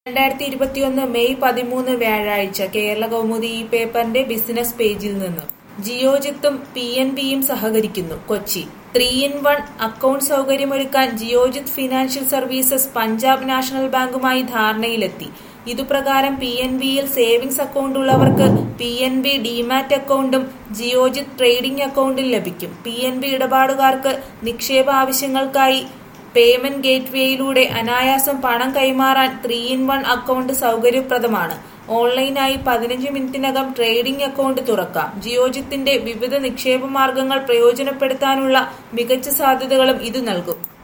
രണ്ടായിരത്തി ഇരുപത്തിയൊന്ന് മെയ് പതിമൂന്ന് വ്യാഴാഴ്ച കേരള കൗമുദി ഈ പേപ്പറിന്റെ ബിസിനസ് പേജിൽ നിന്ന് ജിയോജിത്തും പി എൻ ബിയും സഹകരിക്കുന്നു Kochi three in one account സൗകര്യമൊരുക്കാൻ Geojit financial services Punjab national ബാങ്കുമായി ധാരണയിലെത്തി ഇതുപ്രകാരം പി എൻ ബിയിൽ സേവിങ്സ് അക്കൗണ്ട് ഉള്ളവർക്ക് പി എൻ ബി ഡിമാറ്റ് അക്കൗണ്ടും ജിയോജിത്ത് ട്രേഡിംഗ് അക്കൗണ്ടും ലഭിക്കും പി എൻ ബി ഇടപാടുകാർക്ക് നിക്ഷേപ ആവശ്യങ്ങൾക്കായി പേയ്മെന്റ് ഗേറ്റ്വേയിലൂടെ അനായാസം പണം കൈമാറാൻ ത്രീ ഇൻ വൺ അക്കൗണ്ട് സൗകര്യപ്രദമാണ് ഓൺലൈനായി പതിനഞ്ച് മിനിറ്റിനകം ട്രേഡിംഗ് അക്കൗണ്ട് തുറക്കാം ജിയോജിത്തിന്റെ വിവിധ നിക്ഷേപ മാർഗങ്ങൾ പ്രയോജനപ്പെടുത്താനുള്ള മികച്ച സാധ്യതകളും ഇത് നൽകും